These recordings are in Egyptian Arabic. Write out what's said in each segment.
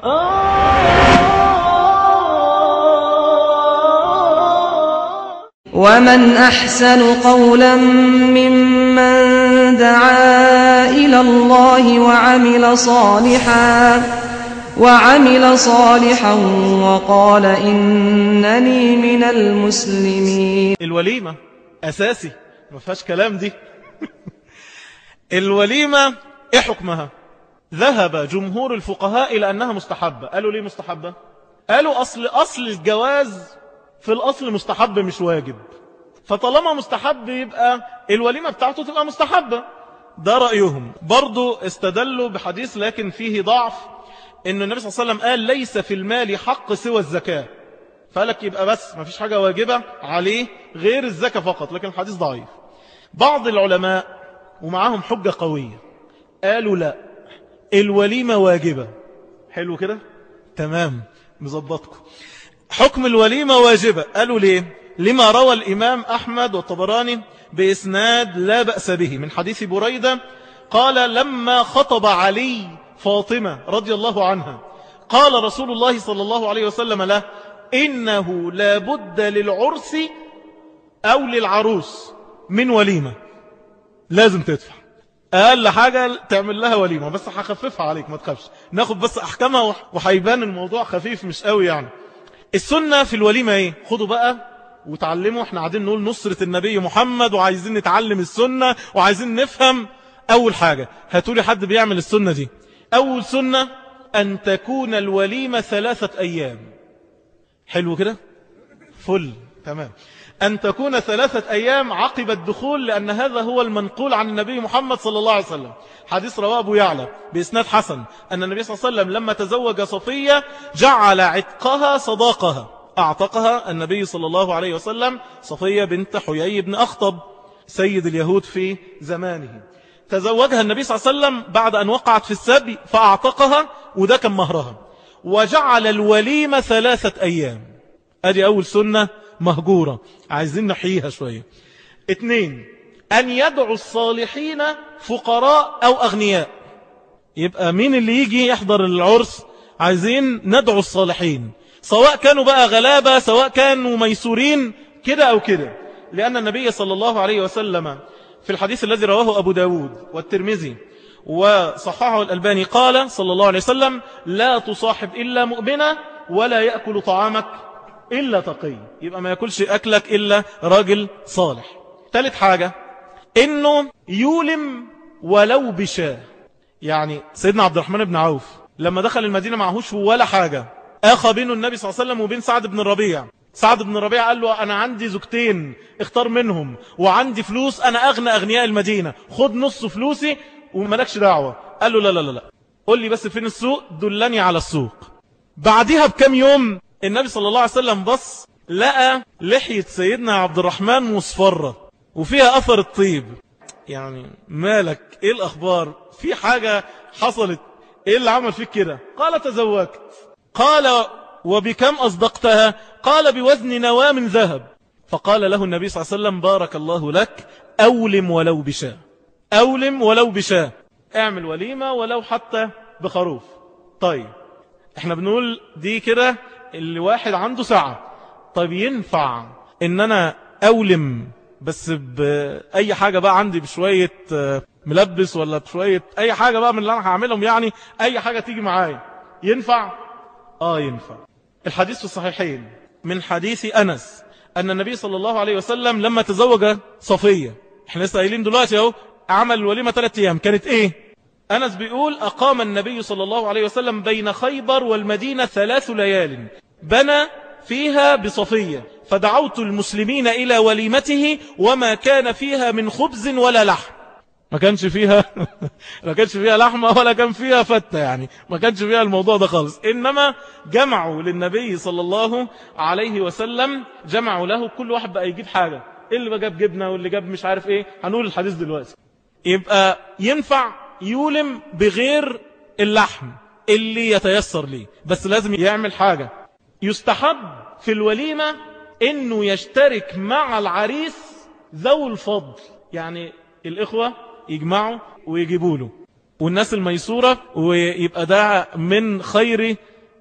ومن أحسن قولا ممن دعا إلى الله وعمل صالحا وعمل صالحا وقال إنني من المسلمين الوليمة أساسي ما فيهاش كلام دي الوليمة إيه حكمها ذهب جمهور الفقهاء إلى أنها مستحبة قالوا ليه مستحبة قالوا أصل أصل الجواز في الأصل مستحب مش واجب فطالما مستحب يبقى الوليمة بتاعته تبقى مستحبة ده رأيهم برضو استدلوا بحديث لكن فيه ضعف ان النبي صلى الله عليه وسلم قال ليس في المال حق سوى الزكاة فقالك يبقى بس ما فيش حاجة واجبة عليه غير الزكاة فقط لكن الحديث ضعيف بعض العلماء ومعاهم حجة قوية قالوا لا الوليمة واجبة حلو كده تمام مظبطكم حكم الوليمة واجبة قالوا ليه لما روى الإمام أحمد والطبراني بإسناد لا بأس به من حديث بريدة قال لما خطب علي فاطمة رضي الله عنها قال رسول الله صلى الله عليه وسلم له إنه لا بد للعرس أو للعروس من وليمة لازم تدفع أقل حاجة تعمل لها وليمة بس هخففها عليك ما تخافش ناخد بس أحكامها وحيبان الموضوع خفيف مش قوي يعني السنة في الوليمة ايه خدوا بقى وتعلموا احنا قاعدين نقول نصرة النبي محمد وعايزين نتعلم السنة وعايزين نفهم أول حاجة هاتولي حد بيعمل السنة دي أول سنة أن تكون الوليمة ثلاثة أيام حلو كده فل تمام أن تكون ثلاثة أيام عقب الدخول لأن هذا هو المنقول عن النبي محمد صلى الله عليه وسلم حديث رواه أبو يعلى بإسناد حسن أن النبي صلى الله عليه وسلم لما تزوج صفية جعل عتقها صداقها أعتقها النبي صلى الله عليه وسلم صفية بنت حيي بن أخطب سيد اليهود في زمانه تزوجها النبي صلى الله عليه وسلم بعد أن وقعت في السبي فأعتقها وده كان مهرها وجعل الوليمة ثلاثة أيام أدي أول سنة مهجورة عايزين نحييها شوية اتنين أن يدعو الصالحين فقراء أو أغنياء يبقى مين اللي يجي يحضر العرس عايزين ندعو الصالحين سواء كانوا بقى غلابة سواء كانوا ميسورين كده أو كده لأن النبي صلى الله عليه وسلم في الحديث الذي رواه أبو داود والترمذي وصححه الألباني قال صلى الله عليه وسلم لا تصاحب إلا مؤمنة ولا يأكل طعامك إلا تقي يبقى ما يأكلش أكلك إلا راجل صالح ثالث حاجة إنه يولم ولو بشاه يعني سيدنا عبد الرحمن بن عوف لما دخل المدينة معهوش ولا حاجة أخى بينه النبي صلى الله عليه وسلم وبين سعد بن الربيع سعد بن الربيع قال له أنا عندي زوجتين اختار منهم وعندي فلوس أنا أغنى أغنياء المدينة خد نص فلوسي وملكش دعوة قال له لا لا لا لا قل لي بس فين السوق دلني على السوق بعدها بكم يوم النبي صلى الله عليه وسلم بص لقى لحية سيدنا عبد الرحمن مصفرة وفيها أثر الطيب يعني مالك ايه الأخبار في حاجة حصلت ايه اللي عمل فيك كده قال تزوجت قال وبكم أصدقتها قال بوزن نواة من ذهب فقال له النبي صلى الله عليه وسلم بارك الله لك أولم ولو بشاه أولم ولو بشاه اعمل وليمة ولو حتى بخروف طيب احنا بنقول دي كده اللي واحد عنده ساعة طيب ينفع ان انا أولم بس بأي حاجة بقى عندي بشوية ملبس ولا بشوية أي حاجة بقى من اللي أنا هعملهم يعني أي حاجة تيجي معايا ينفع؟ آه ينفع الحديث في الصحيحين من حديث أنس أن النبي صلى الله عليه وسلم لما تزوج صفية احنا لسه قايلين دلوقتي اهو عمل الوليمة ثلاثة أيام كانت إيه؟ أنس بيقول أقام النبي صلى الله عليه وسلم بين خيبر والمدينة ثلاث ليال بنى فيها بصفية فدعوت المسلمين إلى وليمته وما كان فيها من خبز ولا لحم ما كانش فيها ما كانش فيها لحمة ولا كان فيها فتة يعني ما كانش فيها الموضوع ده خالص إنما جمعوا للنبي صلى الله عليه وسلم جمعوا له كل واحد بقى يجيب حاجة اللي بقى جاب جبنة واللي جاب مش عارف ايه هنقول الحديث دلوقتي يبقى ينفع يولم بغير اللحم اللي يتيسر ليه بس لازم يعمل حاجة يستحب في الوليمة انه يشترك مع العريس ذو الفضل يعني الإخوة يجمعوا ويجيبوا له والناس الميسورة ويبقى ده من خير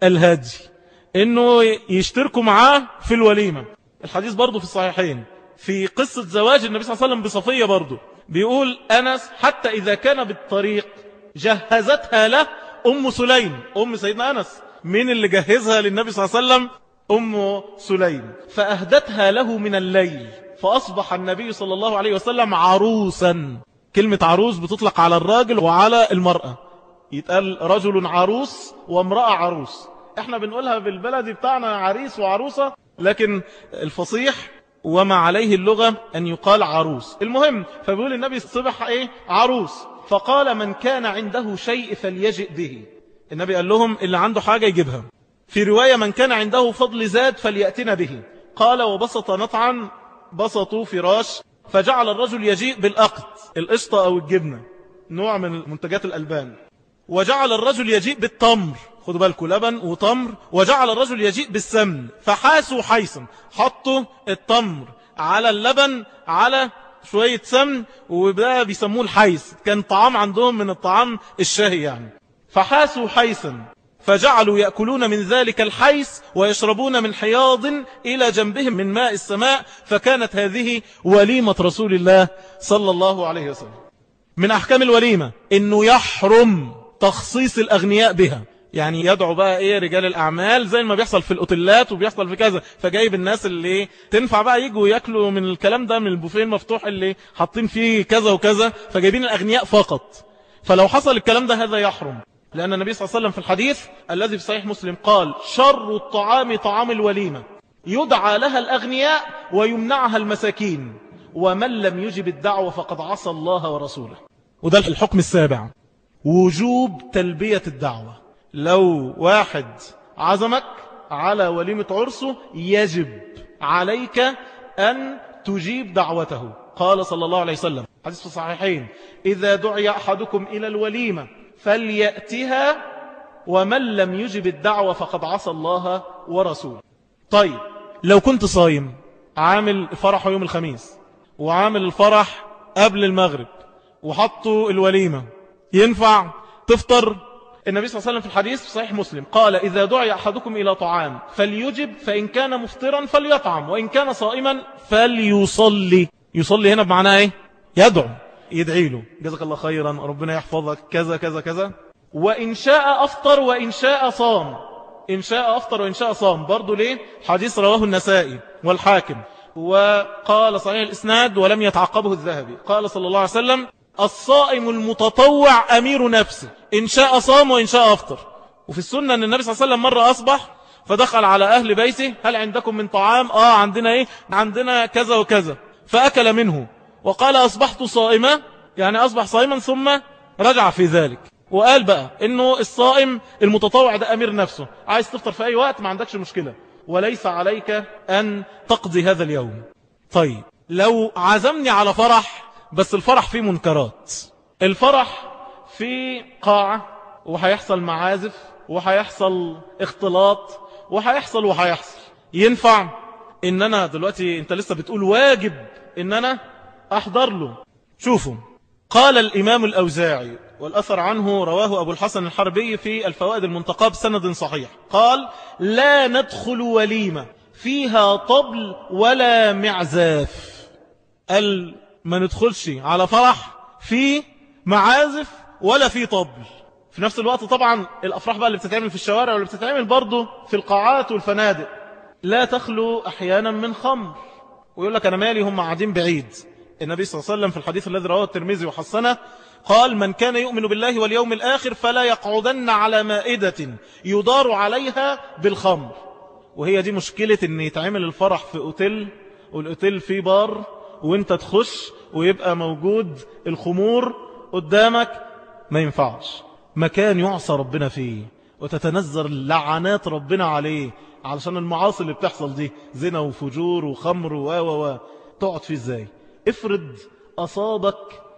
الهدي انه يشتركوا معاه في الوليمة الحديث برضو في الصحيحين في قصة زواج النبي صلى الله عليه وسلم بصفية برضو بيقول أنس حتى إذا كان بالطريق جهزتها له أم سليم أم سيدنا أنس مين اللي جهزها للنبي صلى الله عليه وسلم أم سليم فأهدتها له من الليل فأصبح النبي صلى الله عليه وسلم عروسا كلمة عروس بتطلق على الراجل وعلى المرأة يتقال رجل عروس وامرأة عروس احنا بنقولها بالبلد بتاعنا عريس وعروسة لكن الفصيح وما عليه اللغة أن يقال عروس المهم فبيقول النبي صبح ايه عروس فقال من كان عنده شيء فليجئ به النبي قال لهم اللي عنده حاجة يجيبها في رواية من كان عنده فضل زاد فليأتنا به قال وبسط نطعا بسطوا فراش فجعل الرجل يجيء بالأقط القشطة أو الجبنة نوع من منتجات الألبان وجعل الرجل يجيء بالتمر خدوا بالكم لبن وتمر وجعل الرجل يجيء بالسمن فحاسوا حيثا حطوا التمر على اللبن على شوية سمن وده بيسموه الحيث كان طعام عندهم من الطعام الشهي يعني فحاسوا حيثا فجعلوا يأكلون من ذلك الحيث ويشربون من حياض إلى جنبهم من ماء السماء فكانت هذه وليمة رسول الله صلى الله عليه وسلم من أحكام الوليمة إنه يحرم تخصيص الأغنياء بها يعني يدعو بقى ايه رجال الاعمال زي ما بيحصل في الاوتيلات وبيحصل في كذا فجايب الناس اللي تنفع بقى يجوا ياكلوا من الكلام ده من البوفيه المفتوح اللي حاطين فيه كذا وكذا فجايبين الاغنياء فقط فلو حصل الكلام ده هذا يحرم لأن النبي صلى الله عليه وسلم في الحديث الذي في صحيح مسلم قال شر الطعام طعام الوليمة يدعى لها الأغنياء ويمنعها المساكين ومن لم يجب الدعوة فقد عصى الله ورسوله وده الحكم السابع وجوب تلبية الدعوة لو واحد عزمك على وليمة عرسه يجب عليك أن تجيب دعوته قال صلى الله عليه وسلم حديث في الصحيحين إذا دعي أحدكم إلى الوليمة فليأتها ومن لم يجب الدعوة فقد عصى الله ورسوله طيب لو كنت صايم عامل فرح يوم الخميس وعامل الفرح قبل المغرب وحطوا الوليمة ينفع تفطر النبي صلى الله عليه وسلم في الحديث في صحيح مسلم قال إذا دعي أحدكم إلى طعام فليجب فإن كان مفطرا فليطعم وإن كان صائما فليصلي يصلي هنا بمعنى إيه يدعو يدعي له جزاك الله خيرا ربنا يحفظك كذا كذا كذا وإن شاء أفطر وإن شاء صام إن شاء أفطر وإن شاء صام برضو ليه حديث رواه النسائي والحاكم وقال صحيح الإسناد ولم يتعقبه الذهبي قال صلى الله عليه وسلم الصائم المتطوع أمير نفسه إن شاء صام وإن شاء أفطر وفي السنة أن النبي صلى الله عليه وسلم مرة أصبح فدخل على أهل بيته هل عندكم من طعام آه عندنا إيه عندنا كذا وكذا فأكل منه وقال أصبحت صائمة يعني أصبح صائما ثم رجع في ذلك وقال بقى إنه الصائم المتطوع ده أمير نفسه عايز تفطر في أي وقت ما عندكش مشكلة وليس عليك أن تقضي هذا اليوم طيب لو عزمني على فرح بس الفرح فيه منكرات الفرح في قاعة وهيحصل معازف وهيحصل اختلاط وهيحصل وهيحصل ينفع ان انا دلوقتي انت لسه بتقول واجب ان انا احضر له شوفوا قال الامام الاوزاعي والاثر عنه رواه ابو الحسن الحربي في الفوائد المنتقى بسند صحيح قال لا ندخل وليمة فيها طبل ولا معزاف قال ما ندخلش على فرح في معازف ولا في طبل في نفس الوقت طبعا الأفراح بقى اللي بتتعمل في الشوارع واللي بتتعمل برضه في القاعات والفنادق لا تخلو أحيانا من خمر ويقول لك أنا مالي هم قاعدين بعيد النبي صلى الله عليه وسلم في الحديث الذي رواه الترمذي وحسنه قال من كان يؤمن بالله واليوم الآخر فلا يقعدن على مائدة يدار عليها بالخمر وهي دي مشكلة ان يتعمل الفرح في أوتيل والأوتيل فيه بار وانت تخش ويبقى موجود الخمور قدامك ما ينفعش مكان يعصى ربنا فيه وتتنزل لعنات ربنا عليه علشان المعاصي اللي بتحصل دي زنا وفجور وخمر و و و تقعد فيه ازاي افرض أصابك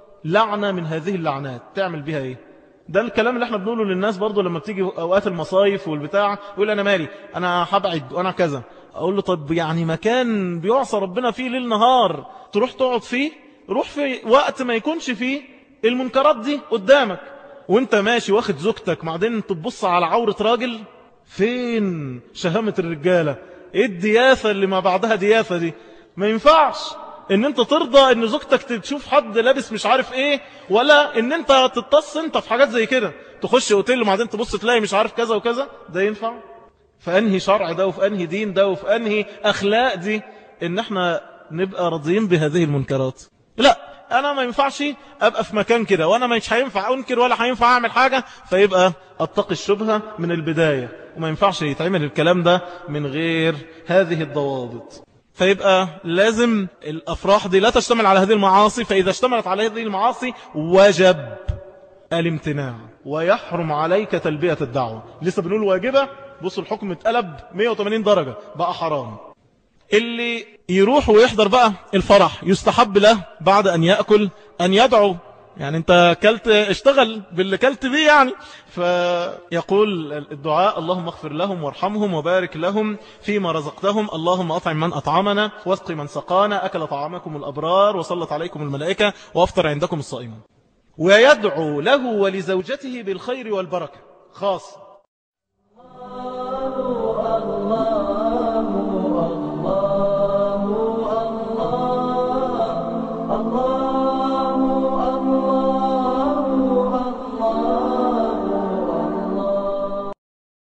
لعنة من هذه اللعنات تعمل بها ايه ده الكلام اللي احنا بنقوله للناس برضو لما بتيجي اوقات المصايف والبتاع يقول انا مالي انا هبعد وانا كذا اقول له طب يعني مكان بيعصى ربنا فيه ليل نهار تروح تقعد فيه روح في وقت ما يكونش فيه المنكرات دي قدامك وانت ماشي واخد زوجتك بعدين تبص على عورة راجل فين شهامة الرجالة ايه الدياثة اللي ما بعدها دياثة دي ما ينفعش ان انت ترضى ان زوجتك تشوف حد لابس مش عارف ايه ولا ان انت تتص انت في حاجات زي كده تخش اوتيل وبعدين تبص تلاقي مش عارف كذا وكذا ده ينفع فانهي شرع ده وفي انهي دين ده وفي انهي اخلاق دي ان احنا نبقى راضيين بهذه المنكرات لا انا ما ينفعش ابقى في مكان كده وانا مش هينفع انكر ولا هينفع اعمل حاجة فيبقى اتقي الشبهة من البداية وما ينفعش يتعمل الكلام ده من غير هذه الضوابط فيبقى لازم الأفراح دي لا تشتمل على هذه المعاصي فإذا اشتملت على هذه المعاصي وجب الامتناع ويحرم عليك تلبية الدعوة لسه بنقول واجبة بصوا الحكم اتقلب 180 درجة بقى حرام اللي يروح ويحضر بقى الفرح يستحب له بعد أن يأكل أن يدعو يعني انت كلت اشتغل باللي كلت بيه يعني فيقول الدعاء اللهم اغفر لهم وارحمهم وبارك لهم فيما رزقتهم اللهم أطعم من أطعمنا واسق من سقانا أكل طعامكم الأبرار وصلت عليكم الملائكة وافطر عندكم الصائمون ويدعو له ولزوجته بالخير والبركة خاص